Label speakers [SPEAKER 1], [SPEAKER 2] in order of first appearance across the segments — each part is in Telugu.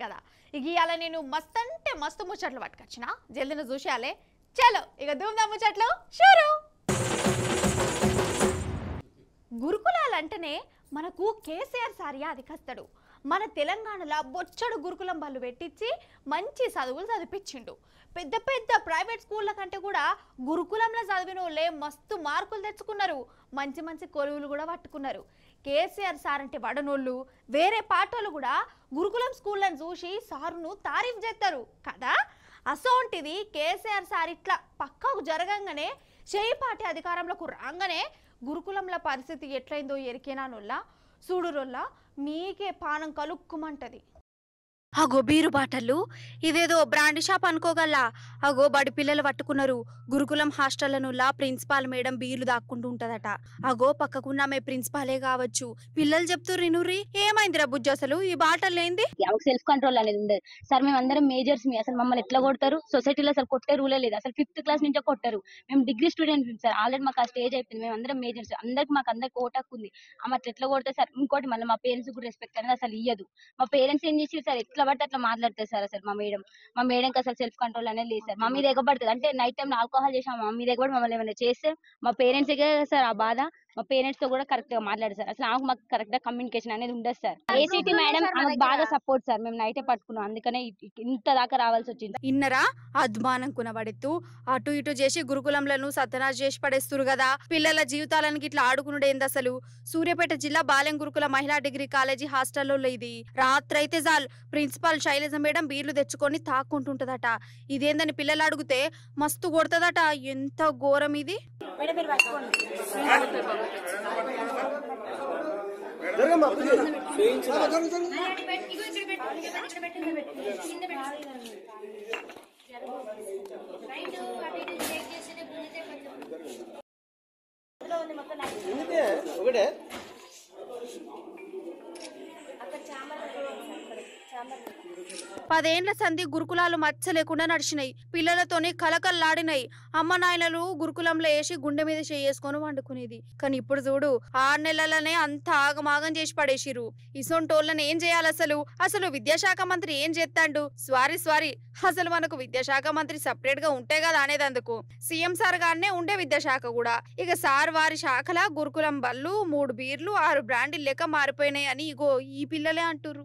[SPEAKER 1] కదా ఇక ఇవాళ నేను మస్త్ అంటే మస్తు ముచ్చట్లు పట్టుకొచ్చిన జల్దిన చూసేయాలే చలో ఇక ధూమ్దా ముచ్చట్లు షూరు గురుకులాలంటేనే మనకు కేసీఆర్ సారియా అధికస్తాడు మన తెలంగాణలో బొచ్చడు గురుకులం బళ్ళు పెట్టించి మంచి చదువులు చదివించిండు పెద్ద పెద్ద ప్రైవేట్ స్కూళ్ళ కంటే కూడా గురుకులంలో చదివిన వాళ్ళే మస్తు మార్కులు తెచ్చుకున్నారు మంచి మంచి కొలువులు కూడా పట్టుకున్నారు కేసీఆర్ సార్ అంటే వడనోళ్ళు వేరే పాటోళ్ళు కూడా గురుకులం స్కూళ్ళని చూసి సారును తారీఫ్ చేస్తారు కదా అసోంటిది కేసీఆర్ సార్ ఇట్లా పక్కకు జరగంగానే చేయి పార్టీ అధికారంలోకి రాగానే గురుకులంల పరిస్థితి ఎట్లయిందో ఎరికేనానొల్లా చూడురొల్లా మీకే పానం కలుక్కుమంటది అగో బీరు బాటలు ఇదేదో బ్రాండ్ షాప్ అనుకోగల్లా అగో బడి పిల్లలు పట్టుకున్నారు గురుకులం హాస్టళ్లనులా ప్రిన్సిపాల్ మేడం బీర్లు దాక్కుంటూ ఉంటదట అగో పక్కకున్న ఆమె ప్రిన్సిపాలే కావచ్చు పిల్లలు చెప్తుర్రు ఇనుర్రి ఏమైందిరా బుజ్జి అసలు ఈ బాటలు ఏంది
[SPEAKER 2] ఆమెకు సెల్ఫ్ కంట్రోల్ అనేది ఉండదు సార్ మేము అందరం మేజర్స్ మీ అసలు మమ్మల్ని ఎట్లా కొడతారు సొసైటీలో అసలు కొట్టే రూలే లేదు అసలు ఫిఫ్త్ క్లాస్ నుంచే కొట్టారు మేము డిగ్రీ స్టూడెంట్ సార్ ఆల్రెడీ మాకు ఆ స్టేజ్ అయిపోయింది మేము అందరం మేజర్స్ అందరికి మాకు అందరికి ఓటాకు ఉంది ఆమె అట్లా ఎట్లా కొడతారు సార్ ఇంకోటి మళ్ళీ మా పేరెంట్స్ కూడా రెస్పెక్ట్ అనేది అసలు ఇయ్యదు మా పేరెంట్స్ ఏం చేసి సార్ ఎట్లా పడితే అట్లా మాట్లాడతారు సార్ అసలు మా మేడం మా మేడంకి అసలు సెల్ఫ్ కంట్రోల్ అనేది లేదు సార్ మా మీద ఎగబడుతుంది అంటే నైట్ టైం ఆల్కహాల్ చేసాం మా మీద ఎగబడి మమ్మల్ని ఏమైనా చేస్తే మా పేరెంట్స్ సార్ ఆ బాధ మా పేరెంట్స్ తో కూడా కరెక్ట్ గా మాట్లాడారు సార్ అసలు ఆమెకు మాకు కరెక్ట్ గా కమ్యూనికేషన్ అనేది ఉండదు సార్ ఏసీటీ మేడం ఆమెకు బాగా సపోర్ట్ సార్ మేము నైటే పట్టుకున్నాం అందుకనే ఇ- ఇంత దాకా రావాల్సి వచ్చింది
[SPEAKER 1] ఇన్నరా అద్మానం కునబడెత్తు అటు ఇటు చేసి గురుకులంలను సత్యనాశ చేసి పడేస్తురు కదా పిల్లల జీవితాలను ఇట్లా ఆడుకునుడేంది అసలు సూర్యాపేట జిల్లా బాలెం గురుకుల మహిళా డిగ్రీ కాలేజీ హాస్టల్లో ఇది రాత్రి అయితే చాలు ప్రిన్సిపాల్ శైలజ మేడం బీర్లు తెచ్చుకొని తాక్కుంటుంటదట ఇదేందని పిల్లలు అడిగితే మస్తు కొడతదట ఎంత ఘోరం ఇది
[SPEAKER 3] ఒకటే
[SPEAKER 1] పదేండ్ల సంధి గురుకులాలు మచ్చ లేకుండా నడిచినాయి పిల్లలతోని కలకల్లాడినాయి అమ్మ నాయనలు గురుకులంలో వేసి గుండె మీద చేసుకొని వండుకునేది కానీ ఇప్పుడు చూడు ఆరు నెలలనే అంత ఆగమాగం చేసి పడేసిరు ఇసొంటోళ్ళని ఏం చేయాలి అసలు అసలు విద్యాశాఖ మంత్రి ఏం చేస్తాండు స్వారీ స్వారీ అసలు మనకు విద్యాశాఖ మంత్రి సపరేట్ గా ఉంటే కదా అనేదందుకు సీఎం సార్ గానే ఉండే విద్యాశాఖ కూడా ఇక సార్ వారి శాఖల గురుకులం బళ్ళు మూడు బీర్లు ఆరు బ్రాండీలు లెక్క మారిపోయినాయి అని ఇగో ఈ పిల్లలే అంటుర్రు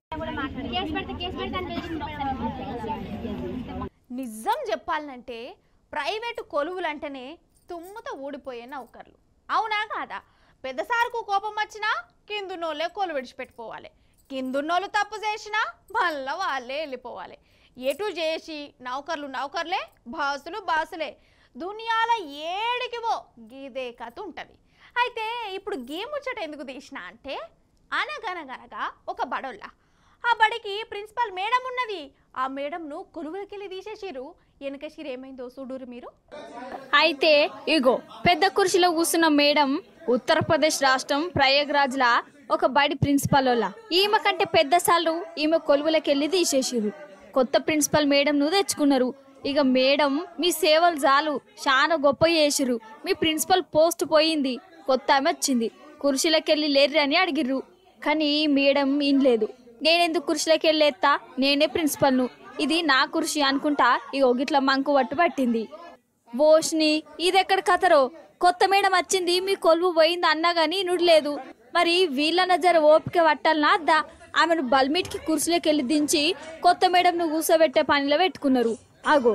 [SPEAKER 1] నిజం చెప్పాలంటే ప్రైవేటు కొలువులు అంటేనే తుమ్ముతో ఊడిపోయే నౌకర్లు అవునా కాదా పెద్ద సార్కు కోపం వచ్చినా కిందున్నోళ్ళే కొలు విడిచిపెట్టుకోవాలి కిందున్నోళ్ళు తప్పు చేసినా మళ్ళా వాళ్ళే వెళ్ళిపోవాలి ఎటు చేసి నౌకర్లు నౌకర్లే బాసులు బాసులే దునియాల ఏడికివో గీదే కథ ఉంటుంది అయితే ఇప్పుడు గేమ్ ముచ్చట ఎందుకు తీసిన అంటే అనగనగనగా ఒక బడోళ్ళ ఆ బడికి ప్రిన్సిపల్ మేడం ఉన్నది ఆ మేడంను కొలువులకెళ్ళి తీసేసిరు వెనకసిరు ఏమైందో చూడురు మీరు
[SPEAKER 4] అయితే ఇగో పెద్ద కుర్చీలో కూర్చున్న మేడం ఉత్తరప్రదేశ్ రాష్ట్రం ప్రయాగ్రాజ్ లా ఒక బడి ప్రిన్సిపల్ వాళ్ళ ఈమె కంటే పెద్ద సార్లు ఈమె కొలువులకెళ్ళి తీసేసిర్రు కొత్త ప్రిన్సిపల్ మేడం ను తెచ్చుకున్నారు ఇక మేడం మీ సేవలు చాలు చాలా గొప్ప చేసిర్రు మీ ప్రిన్సిపల్ పోస్ట్ పోయింది కొత్త ఆమె వచ్చింది కుర్చీలకెళ్ళి లేర్రి అని అడిగిర్రు కానీ ఈ మేడం ఇన్లేదు నేనెందుకు కుర్చీలకెళ్ళి ఎత్తా నేనే ప్రిన్సిపల్ను ఇది నా కుర్చీ అనుకుంటా ఇగో గిట్ల మంకు పట్టు పట్టింది బోష్ని ఇదెక్కడ కథరో కొత్త మేడం వచ్చింది మీ కొలువు పోయింది అన్నా గానీ నుడిలేదు మరి వీళ్ళన్న జర ఓపిక పట్టాలనా అద్దా ఆమెను బల్మిట్కి కుర్చీలోకి వెళ్ళి దించి కొత్త మేడంను కూర్చోబెట్టే పనిలో పెట్టుకున్నారు ఆగో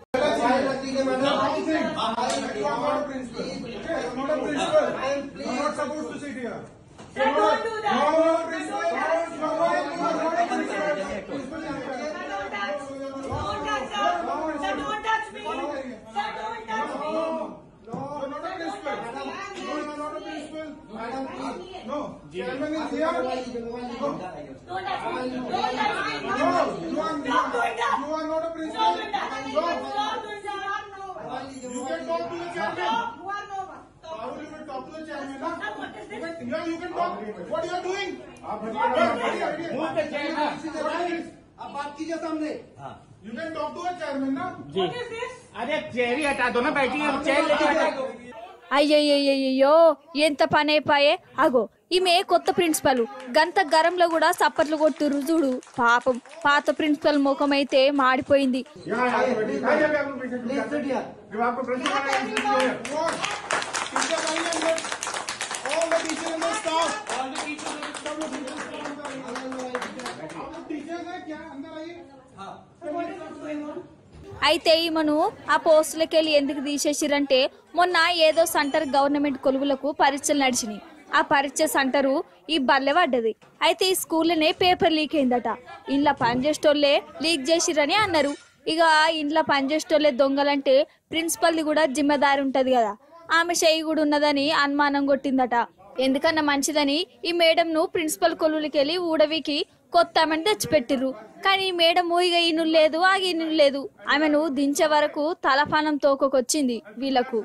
[SPEAKER 3] आप बात कीजिए सामने
[SPEAKER 5] You can talk to a chairman, na?
[SPEAKER 6] जी अरे चेयर ही हटा दो ना बैठिए चेयर लेके हटा दो
[SPEAKER 4] అయ్యయ్యయ్యో ఎంత పని అయిపోయే అగో ఈమె కొత్త ప్రిన్సిపల్ గంత గరంలో కూడా సప్పట్లు కొట్టురు చూడు పాపం పాత ప్రిన్సిపల్ ముఖం అయితే మాడిపోయింది
[SPEAKER 5] यहाँ यहाँ पे बैठिए यहाँ पे आपको पेशेंट जब आपको प्रश्न आए
[SPEAKER 3] Teacher line and let all the teachers and the staff. All the teachers and the staff. आप लोग teachers हैं क्या अंदर आइए
[SPEAKER 4] అయితే ఈమెను ఆ పోస్టులకి వెళ్ళి ఎందుకు తీసేసిరంటే మొన్న ఏదో సెంటర్ గవర్నమెంట్ కొలువులకు పరీక్షలు నడిచినాయి ఆ పరీక్ష సెంటరు ఈ బల్లె పడ్డది అయితే ఈ స్కూల్లోనే పేపర్ లీక్ అయిందట ఇంట్లో పనిచేసేటోళ్ళే లీక్ చేసిరని అన్నారు ఇక ఇంట్లో పనిచేసేటోళ్ళే దొంగలంటే ప్రిన్సిపల్ది కూడా జిమ్మెదారి ఉంటది కదా ఆమె చేయి కూడా ఉన్నదని అనుమానం కొట్టిందట ఎందుకన్నా మంచిదని ఈ మేడంను ప్రిన్సిపల్ కొలువులకి వెళ్ళి ఊడవికి కొత్త ఆమెను తెచ్చిపెట్టిర్రు కానీ ఈ మేడం ఇక ఈను లేదు ఆ ఈను లేదు ఆమెను దించే వరకు తలపానం తోకొకొచ్చింది వీళ్ళకు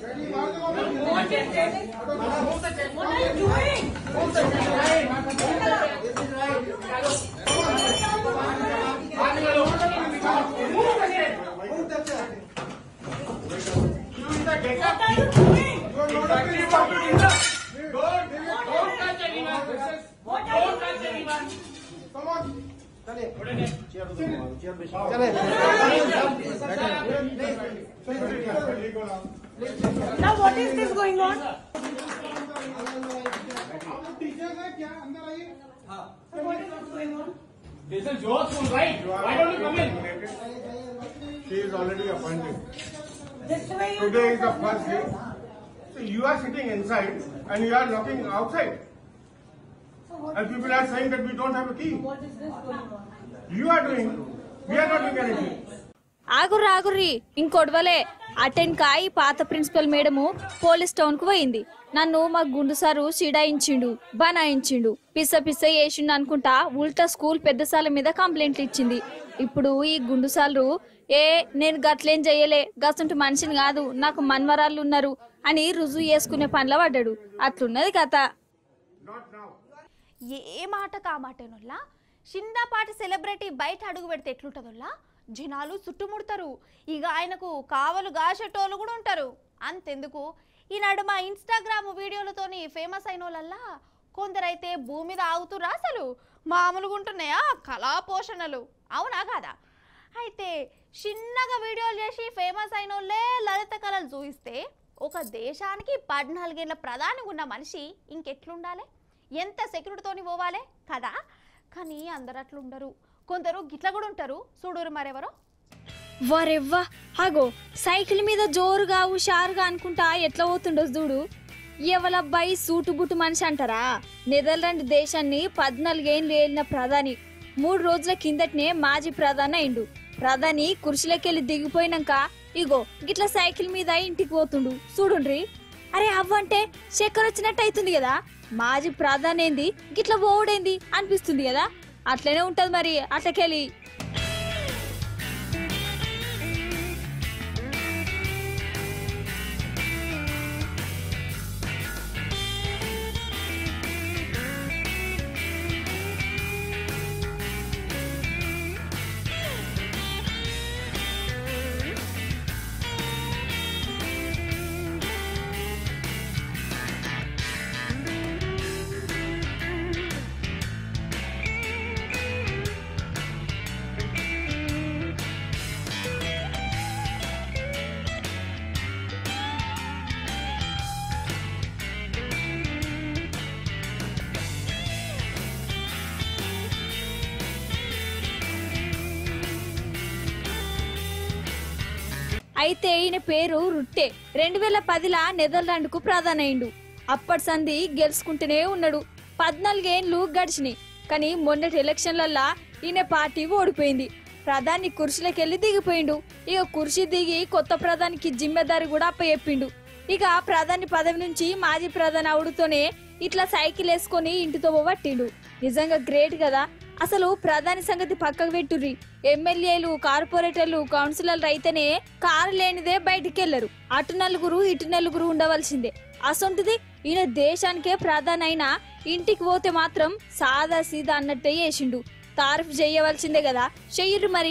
[SPEAKER 7] Now what is this going on?
[SPEAKER 3] आप लोग teachers हैं क्या अंदर आइए
[SPEAKER 7] So what is this going on?
[SPEAKER 6] This is your school, right? Why don't you come in?
[SPEAKER 5] She is already appointed.
[SPEAKER 7] This way you
[SPEAKER 5] Today is the
[SPEAKER 7] don't
[SPEAKER 5] first day. So you are sitting inside and you are knocking outside. And people are saying that we don't have a key.
[SPEAKER 7] What is this going on?
[SPEAKER 5] You are doing, we are not doing anything.
[SPEAKER 4] ఆగుర్రి ఆగుర్రి ఇంకొడవలే అటెండ్ కాయి పాత ప్రిన్సిపల్ మేడము పోలీస్ టౌన్ కు పోయింది నన్ను మా గుండు సారు సిడాయించిండు బనాయించిండు పిస్స పిస్స వేసిండు అనుకుంటా ఉల్టా స్కూల్ పెద్దసాల మీద కంప్లైంట్లు ఇచ్చింది ఇప్పుడు ఈ గుండు సార్లు ఏ నేను గట్లేం చెయ్యలే గసంటు మనిషిని కాదు నాకు మన్వరాళ్ళు ఉన్నారు అని రుజువు చేసుకునే పనిలో పడ్డాడు అట్లున్నది కథ
[SPEAKER 5] Not now.
[SPEAKER 1] ఏ మాట కామాటేనొల్లా చిన్నపాటి సెలబ్రిటీ బయట అడుగు పెడితే ఎట్లుంటుందోల్లా జనాలు చుట్టుముడతారు ఇక ఆయనకు కావలు గాసేటోళ్ళు కూడా ఉంటారు అంతెందుకు ఈ నడుమ ఇన్స్టాగ్రామ్ వీడియోలతోని ఫేమస్ అయిన వాళ్ళల్లా కొందరైతే భూమి మీద ఆగుతురా అసలు మామూలుగా ఉంటున్నాయా కళా పోషణలు అవునా కాదా అయితే చిన్నగా వీడియోలు చేసి ఫేమస్ అయిన వాళ్ళే లలిత కళలు చూపిస్తే ఒక దేశానికి పద్నాలుగేళ్ల ప్రధాని ఉన్న మనిషి ఇంకెట్లుండాలి ఎంత సెక్యూరిటీతోని పోవాలి కదా కానీ అందరు అట్లుండరు కొందరు గిట్ల కూడా ఉంటారు చూడురు మరెవరో
[SPEAKER 4] వరెవ్వా అగో సైకిల్ మీద జోరుగా హుషారుగా అనుకుంటా ఎట్లా పోతుండో చూడు ఎవలబ్బాయి సూటు బుట్టు మనిషి అంటారా నెదర్లాండ్ దేశాన్ని పద్నాలుగేళ్ళు ఏలిన ప్రధాని మూడు రోజుల కిందటనే మాజీ ప్రధాని అయిండు ప్రధాని కుర్చీలకెళ్ళి దిగిపోయినాక ఇగో గిట్ల సైకిల్ మీద ఇంటికి పోతుండు చూడుండ్రి అరే అవ్వంటే చక్కెర వచ్చినట్టు అవుతుంది కదా మాజీ ప్రధాని ఏంది గిట్ల పోవుడేంది అనిపిస్తుంది కదా అట్లనే ఉంటది మరి అట్లకెళ్ళి అయితే ఈయన పేరు రుట్టే రెండు వేల పదిలా నెదర్లాండ్ కు ప్రధానైండు అప్పటి సంధి గెలుచుకుంటూనే ఉన్నాడు పద్నాలుగేండ్లు గడిచినాయి కానీ మొన్నటి ఎలక్షన్లల్లా ఈయన పార్టీ ఓడిపోయింది ప్రధాని కుర్చీలకెళ్ళి దిగిపోయిండు ఇక కుర్చీ దిగి కొత్త ప్రధానికి జిమ్మెదారి కూడా అప్పచెప్పిండు ఇక ప్రధాని పదవి నుంచి మాజీ ప్రధాని అవుడుతోనే ఇట్లా సైకిల్ వేసుకొని ఇంటితో పోవట్టిండు నిజంగా గ్రేట్ కదా అసలు ప్రధాని సంగతి పక్కకు పెట్టుర్రి ఎమ్మెల్యేలు కార్పొరేటర్లు కౌన్సిలర్లు అయితేనే కారు లేనిదే బయటికి వెళ్లరు అటు నలుగురు ఇటు నలుగురు ఉండవలసిందే అసొంటిది ఈయన దేశానికే ప్రధాని అయినా ఇంటికి పోతే మాత్రం సాదా సీదా అన్నట్టే చేసిండు తారీఫ్ చేయవలసిందే కదా చెయ్యరు మరి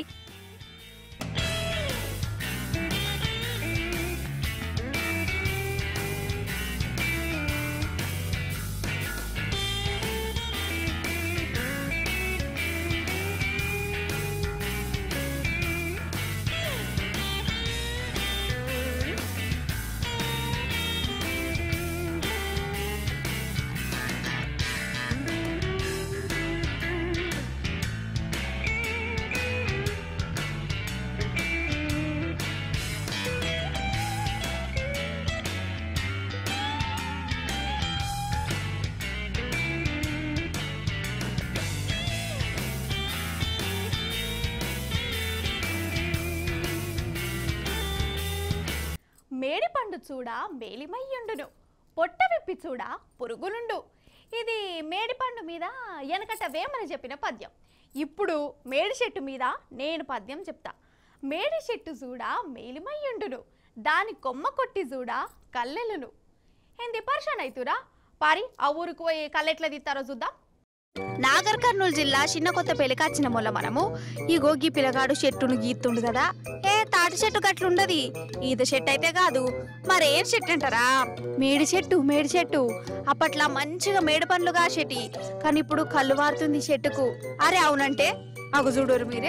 [SPEAKER 1] మేడి పండు చూడ మేలిమయ్యుండును పొట్ట విప్పి చూడ పురుగులుండు ఇది మేడి పండు మీద వెనకట వేమని చెప్పిన పద్యం ఇప్పుడు మేడి చెట్టు మీద నేను పద్యం చెప్తా మేడి చెట్టు చూడ మేలిమయ్యుండును దాని కొమ్మ కొట్టి చూడ కల్లెలును ఏంది పర్షన్ అవుతురా పారి ఆ ఊరికి పోయి కళ్ళెట్లా తీస్తారో చూద్దాం నాగర్ కర్నూలు జిల్లా చిన్న కొత్తపల్లికి వచ్చిన మొల్ల మనము ఈ గోగి పిల్లగాడు చెట్టును గీతుండు కదా ఏ తాటి చెట్టు గట్లుండది ఈత చెట్టు అయితే కాదు మరేం చెట్టు అంటారా మేడి చెట్టు మేడి చెట్టు అప్పట్లో మంచిగా మేడి పండ్లు కాసేటి కానీ ఇప్పుడు కళ్ళు వారుతుంది ఈ చెట్టుకు అరే అవునంటే అగు చూడరు మీరే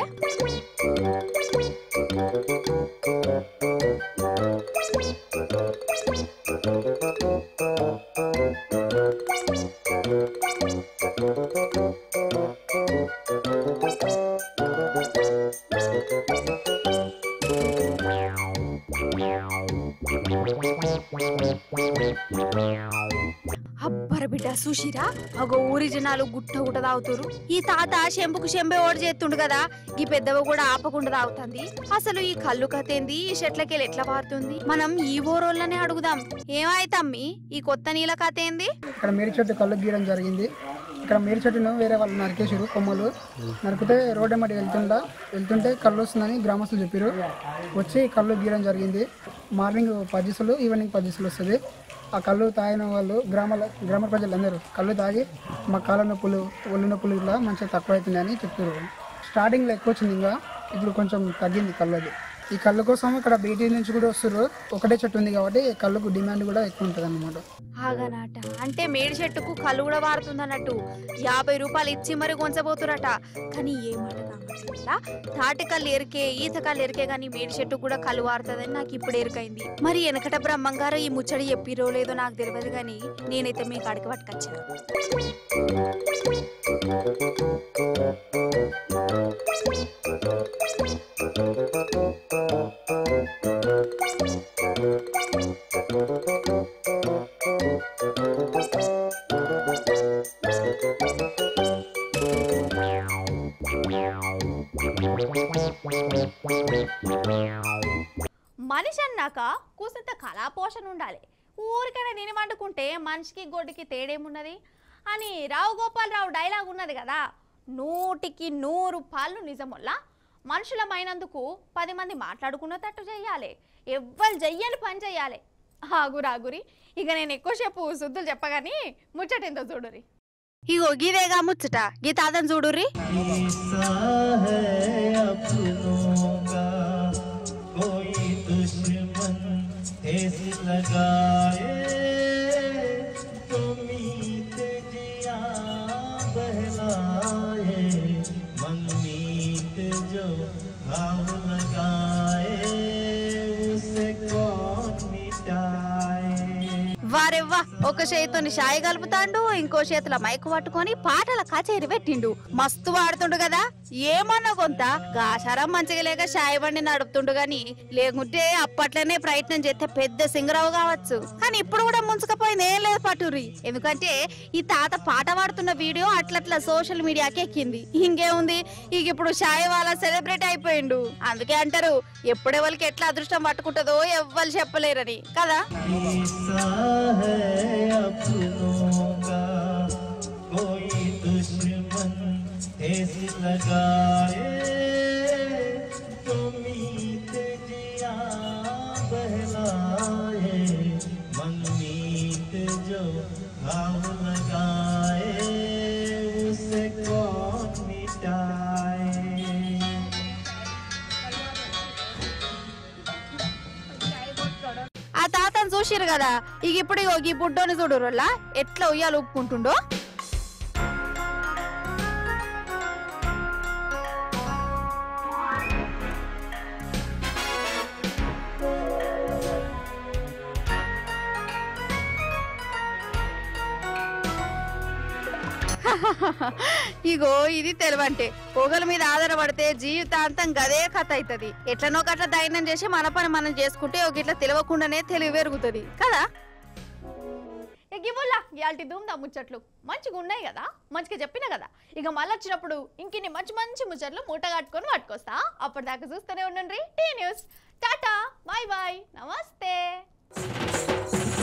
[SPEAKER 1] అబ్బర బిడ్డ సుషిరా అగో ఊరి జనాలు గుట్ట గుట్ట తాగుతారు ఈ తాత చెంబుకు చెంబే ఓడి చేస్తుండు కదా ఈ పెద్దవ కూడా ఆపకుండా తాగుతుంది అసలు ఈ కళ్ళు కతేంది ఈ చెట్లకెళ్ళి ఎట్లా పారుతుంది మనం ఈ ఊరోళ్ళనే అడుగుదాం ఏమైతమ్మి ఈ కొత్త నీళ్ళ కథ ఏంది
[SPEAKER 8] ఇక్కడ మేడి చెట్టు కళ్ళు గీయడం జరిగింది ఇక్కడ మేడి చెట్టును వేరే వాళ్ళు నరికేసారు కొమ్మలు నరికితే రోడ్డు ఎమ్మటి వెళ్తుండా వెళ్తుంటే కళ్ళు వస్తుందని గ్రామస్తులు చెప్పారు వచ్చి కళ్ళు గీయడం జరిగింది మార్నింగ్ పదిసులు ఈవినింగ్ పదిసులు వస్తుంది ఆ కళ్ళు తాగిన వాళ్ళు గ్రామాల గ్రామ ప్రజలందరూ కళ్ళు తాగి మా కాళ్ళ నొప్పులు ఒళ్ళు నొప్పులు ఇలా మంచిగా తక్కువ అవుతున్నాయని చెప్పారు స్టార్టింగ్లో ఎక్కువ వచ్చింది ఇంకా ఇప్పుడు కొంచెం తగ్గింది కళ్ళు అది ఈ కళ్ళు కోసం ఇక్కడ బయటి నుంచి కూడా వస్తారు ఒకటే చెట్టు ఉంది కాబట్టి కళ్ళకు డిమాండ్ కూడా ఎక్కువ ఉంటుంది అన్నమాట
[SPEAKER 1] ఆగనాట అంటే మేడి చెట్టుకు కళ్ళు కూడా వాడుతుంది అన్నట్టు యాభై రూపాయలు ఇచ్చి మరి కొంచబోతురట కానీ ఏమాట కామట్లా తాటి కళ్ళు ఎరికే ఈత కళ్ళు ఎరికే కానీ మేడి చెట్టు కూడా కళ్ళు వారుతుందని నాకు ఇప్పుడు ఎరుకైంది మరి వెనకట బ్రహ్మంగారు ఈ ముచ్చడి చెప్పిరో లేదో నాకు తెలియదు కానీ నేనైతే మీ కాడికి పట్టుకొచ్చాను మనిషి అన్నాక కూసింత కళాపోషణ ఉండాలి ఊరికైనా తినమంటుకుంటే మనిషికి గొడ్డుకి తేడేమున్నది అని రావు గోపాలరావు డైలాగ్ ఉన్నది కదా నూటికి నూరు పాళ్ళు నిజముల్లా మనుషులమైనందుకు పది మంది మాట్లాడుకున్నట్టు చెయ్యాలి ఎవ్వరు చెయ్యని పని చెయ్యాలి ఆగురు ఆగురి ఇక నేను ఎక్కువసేపు శుద్ధులు చెప్పగాని ముచ్చటేందో చూడురి ఇగో గీదేగా ముచ్చట గీ తాతని చూడుర్రి
[SPEAKER 9] ऐसा है अपनों का कोई दुश्मन ठेस लगाए तो मीत जिया बहलाए मन मीत जो घाव लगाए उसे कौन मिटाए
[SPEAKER 1] వారెవ్వా ఒక చేతితోని షాయి కలుపుతాండు ఇంకో చేతిలో మైకు పట్టుకొని పాటల కచేరి పెట్టిండు మస్తు వాడుతుండు కదా ఏమన్నా కొంత గాసారం మంచిగా లేక షాయి బండి నడుపుతుండు గాని లేకుంటే అప్పట్లోనే ప్రయత్నం చేస్తే పెద్ద సింగరావు కావచ్చు కానీ ఇప్పుడు కూడా ముంచుకపోయింది ఏం లేదు పట్టురి ఎందుకంటే ఈ తాత పాట పాడుతున్న వీడియో అట్లట్లా సోషల్ మీడియాకి ఎక్కింది ఇంకేముంది ఇక ఇప్పుడు షాయి వాళ్ళ సెలబ్రేట్ అయిపోయిండు అందుకే అంటారు ఎప్పుడెవరికి ఎట్లా అదృష్టం పట్టుకుంటుందో ఎవ్వరు చెప్పలేరని కదా
[SPEAKER 9] ऐसा है अपनों का कोई दुश्मन ठेस लगाए तो मीत जिया बहलाए मन मीत जो घाव लगाए उसे कौन मिटाए
[SPEAKER 1] ఆ తాతను చూసిరు కదా ఇక ఇప్పుడు ఇగో ఈ బుడ్డోని చూడు ఎట్లా ఉయ్యాలు ఊపుకుంటుండో ఇగో ఇది తెలివంటే పొగల మీద ఆధారపడితే జీవితాంతం గదే కథ అవుతుంది ఎట్లనో గట్ల ధైర్యం చేసి మన పని మనం చేసుకుంటే ఒక ఇట్లా తెలియకుండానే తెలివి పెరుగుతుంది కదా ఎగిబోలా ఇయాల్టి ధూమ్దా ముచ్చట్లు మంచిగా ఉన్నాయి కదా మంచిగా చెప్పినా కదా ఇక మళ్ళీ వచ్చినప్పుడు ఇంకిన్ని మంచి మంచి ముచ్చట్లు మూట కట్టుకొని పట్టుకొస్తా అప్పటిదాకా చూస్తూనే ఉండండి T news tata bye bye నమస్తే